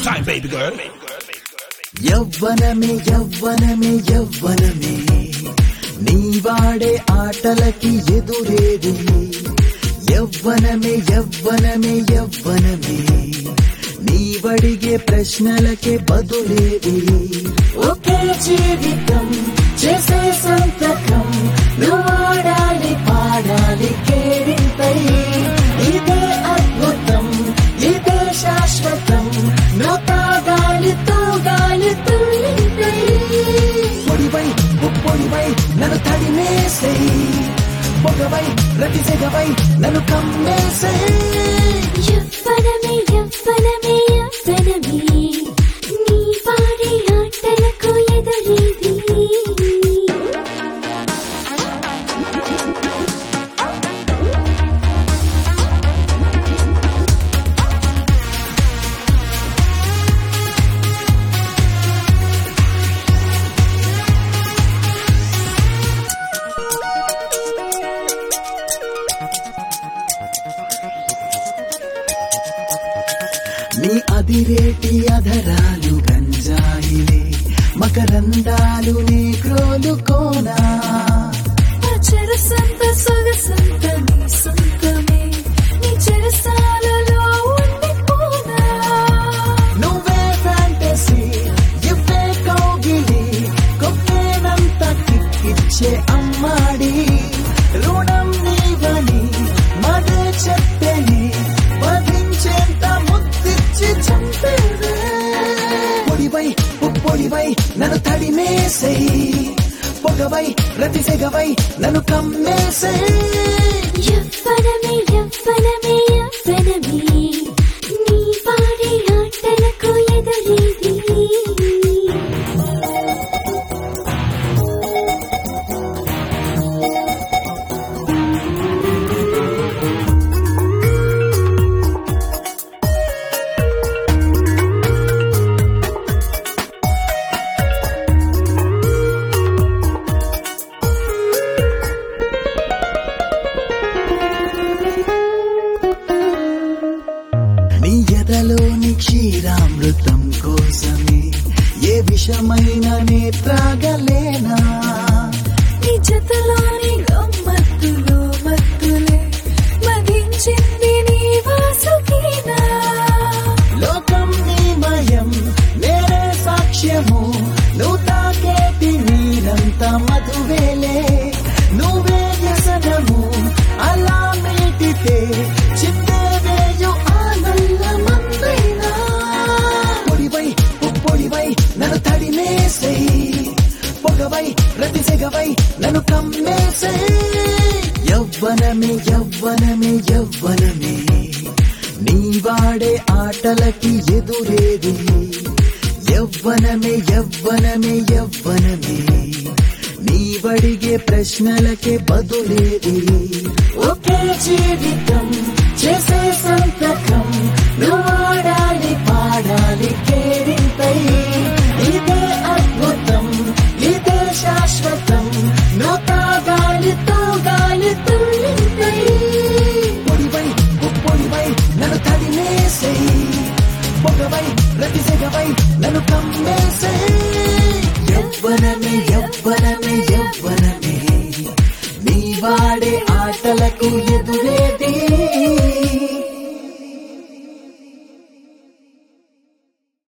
time, baby girl. యవ్వనమే యవ్వనమే యవ్వనమే నీ వాడే ఆటలకి ఎదురేది యవ్వనమే యవ్వనమే యవ్వనమే నీవడిగే ప్రశ్నలకే బదులేది ఒకే జీవితం చేసే సంతకం నువ్వాడాలి పాడాలి కేరింతై ఇదే అద్భుతం ఇదే శాశ్వతం నువ్వు తాగాలి తూగాలి తుల్లింతై పొడివై పొడివై నన్ను తడిమేసై పొగవై రతి సెగవై నన్ను కమ్మేసై యవ్వనమే యవ్వనమే యవ్వనమే నీ పాడే ఆటలకు ఎదురేది నీ అదిరేటి అధరాలు గంజాయిలే మకరందాలు నీ క్రోలు కోనా చెరసంత సొగసంత నీ సొంతమే నీ చెరసాలలో ఉండిపోనా నువ్వే ఫ్యాంటసీ ఇవ్వే కౌగిలి కొక్కేనంత కిక్కిచ్చే అమ్మాడి రుణం నీవని మదే చెప్పని వధించేంత ముద్దిచ్చి చంపేవే పొడివై పొడివై నన్ను తడిమేసై పొగవై రతి సెగవై నన్ను కమ్మేసై యవ్వనమే యవ్వనమే యవ్వనమే నీ పాడే ఆటలకు ఎదురేది నీ ఎదలోని క్షీరామృతం కోసమే ఏ విషమైన నే త్రాగలేనా నీ జతలోని గమ్మత్తులు మత్తులే మదించింది నీ వాసుకీనా లోకం నీమయం నేనే సాక్ష్యము నువ్వు తాకేటి నీరంత మధువేలే నువ్వే వ్యసనము అలా మీటితే చిందేవేయు ఆనంద మందైనా పొడివై పొడివై నన్ను తడిమేసై పొగవై రతి సెగవై నన్ను కమ్మేసై యవ్వనమే యవ్వనమే యవ్వనమే నీ వాడే ఆటలకి ఎదురేది యవ్వనమే యవ్వనమే యవ్వనమే నీవడిగే ప్రశ్నలకే బదులేది ఒకే జీవితం చేసే సంతకం నువ్వాడాలి పాడాలి కేరింతై ఇదే అద్భుతం ఇదే శాశ్వతం నువ్వు తాగాలి తూగాలి తుల్లింతై పొడివై పొడివై నన్ను తడిమేసై పొగవై రతి సెగవై నన్ను కమ్మేసై యవ్వనమే యవ్వనమే యవ్వనమే నీ వాడే ఆటలకు ఎదురే